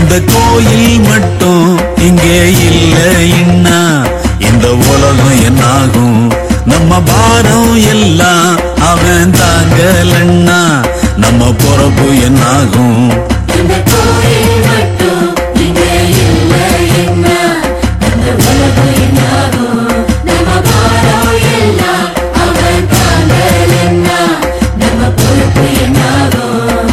இந்த கோயில் மட்டும் இங்கே இல்லைன்னா இந்த உலகம் என்னாகும் நம்ம பாரம் எல்லாம் அவன் தாங்கலன்னா நம்ம பொறப்பு என்னாகும் இந்த கோயில் மட்டும் இங்கே இல்லைன்னா இந்த உலகம் என்னாகும் நம்ம பாரம் எல்லாம் அவன் தாங்கலன்னா நம்ம பொறுப்பு என்னாகும்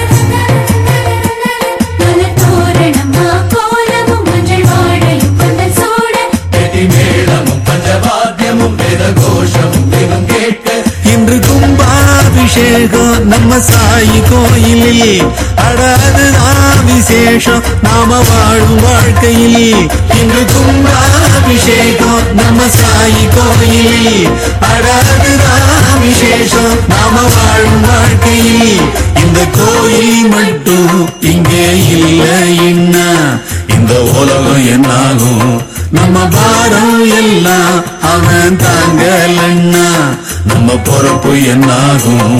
நல்ல தோரணமா கோலமும் மஞ்சள் வாழையும் பந்தல் சூட மேளமும் பஞ்சவாத்தியமும் வேத கோஷமும் தெய்வம் கேட்க இன்று கும்பாபிஷேகம் நம்ம சாயி கோயிலில் அட அதுதான் விசேஷம் நாம வாழும் வாழ்க்கையில் இன்று கும்பாபிஷேகம் நம்ம சாயி கோயிலில் அட அதுதான் விசேஷம் நாம வாழும் வாழ்க்கையில் இந்த கோயில் மட்டும் இங்கே இல்லைன்னா இந்த உலகம் என்னாகும் நம்ம பாரம் எல்லாம் அவன் தாங்கலன்னா நம்ம பொறுப்பு என்னாகும்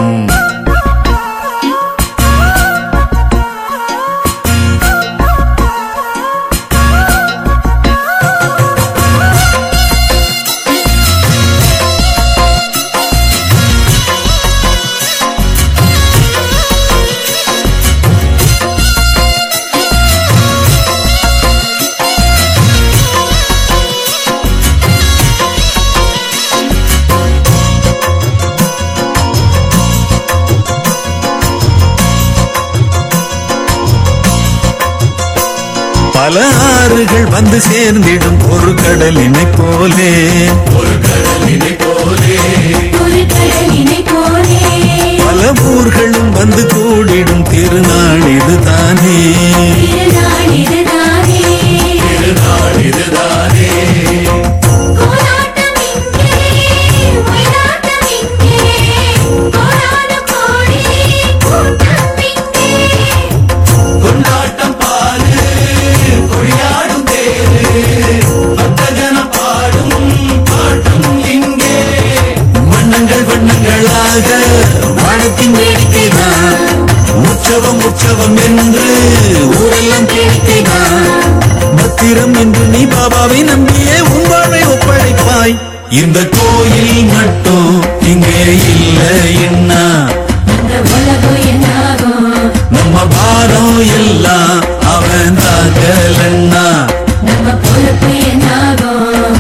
பல ஆறுகள் வந்து சேர்ந்திடும் ஒரு கடலினை போலே ஒரு கடலினை போலே ஒரு கடலினை போலே பல ஊர்களும் வந்து கூடிடும் திருநாள் இதுதானே திருநாள் இதுதானே திருநாள் இதுதானே கோலாட்டம் இங்கே ஒயிலாட்டம் இங்கே கோலான கோடி கூட்டம் இங்கே கொண்டாட்டம் பாரு கொடியாடும் தேரு பக்தஜனம் பாடும் பாட்டம் இங்கே வண்ணங்கள் வண்ணங்களாக வானத்தின் வேடிக்கைதான் உற்சவம் உற்சவம் என்று ஊரெல்லாம் கேட்கைதான் பத்திரம் என்று நீ பாபாவை நம்பியே உங்களை ஒப்படைப்பாய் இந்த கோயில் மட்டும் இங்கே இல்லைன்னா இந்த உலகம் என்னாகும் நம்ம பாரம் எல்லாம் அவன் தாங்கலன்னா நம்ம பொறுப்பு என்னாகும்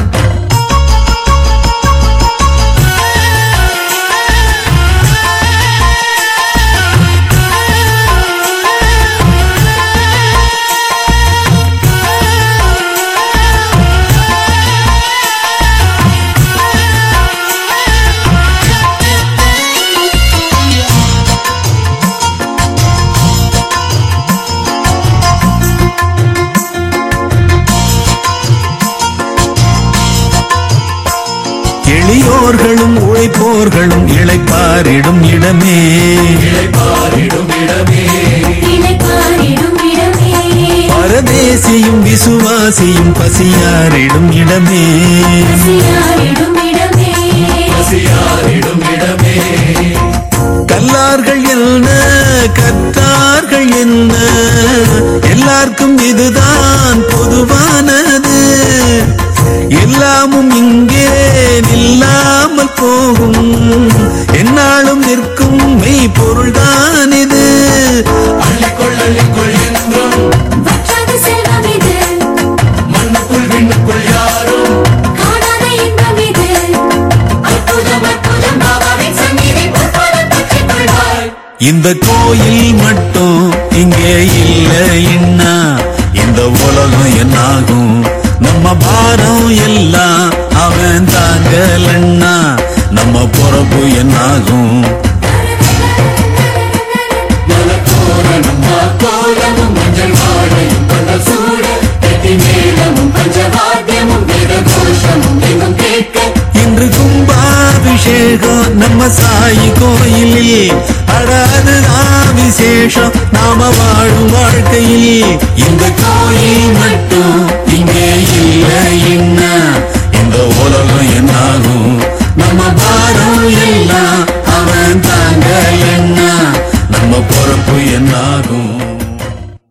எளியோர்களும் உழைப்போர்களும் இளைப்பாரிடும் இடமே பாரிடும் இடமே இளைப்பாறிடும் இடமே பரதேசியும் விசுவாசியும் பசியாரிடும் இடமே பசியாறிடும் இடமே பசியாரிடும் இடமே கல்லார்கள் என்ன கற்றார்கள் என்ன எல்லாருக்கும் இதுதான் பொதுவானது எல்லாமும் இங்கே நில்லாமல் போகும் என்னாலும் நிற்கும் மெய் பொருள்தான் இது அள்ளிக்கொள் அள்ளிக்கொள் என்றும் வற்றாத செல்வம் இது மண்ணுக்குள் விண்ணுக்குள் யாரும் காணாத இன்பம் இது அற்புதம் அற்புதம் பாபாவின் சந்நிதி பொற்பாதம் பற்றிக் கொள்வாய் இந்த கோயில் மட்டும் இங்கே இல்லைன்னா இந்த உலகம் என்னாகும் நம்ம பாரம் எல்லாம் அவன் தாங்கலன்னா நம்ம பொறப்பு என்னாகும் மலத்தோரணம் மாத்தோரணமும் மஞ்சள் வாழையும் பந்தல் சூட கெட்டி மேளமும் பஞ்சவாத்தியமும் வேத கோஷமும் தெய்வம் கேட்க இன்று கும்பாபிஷேகம் நம்ம சாயி கோயிலில் அடாதுதான் விசேஷம் நாம வாழும் வாழ்க்கையில் இந்த கோயில் மட்டும் இங்கே இல்லைன்னா இந்த உலகம் என்னாகும் நம்ம பாரம் எல்லாம் அவன் தாங்க என்ன நம்ம பொறுப்பு என்னாகும்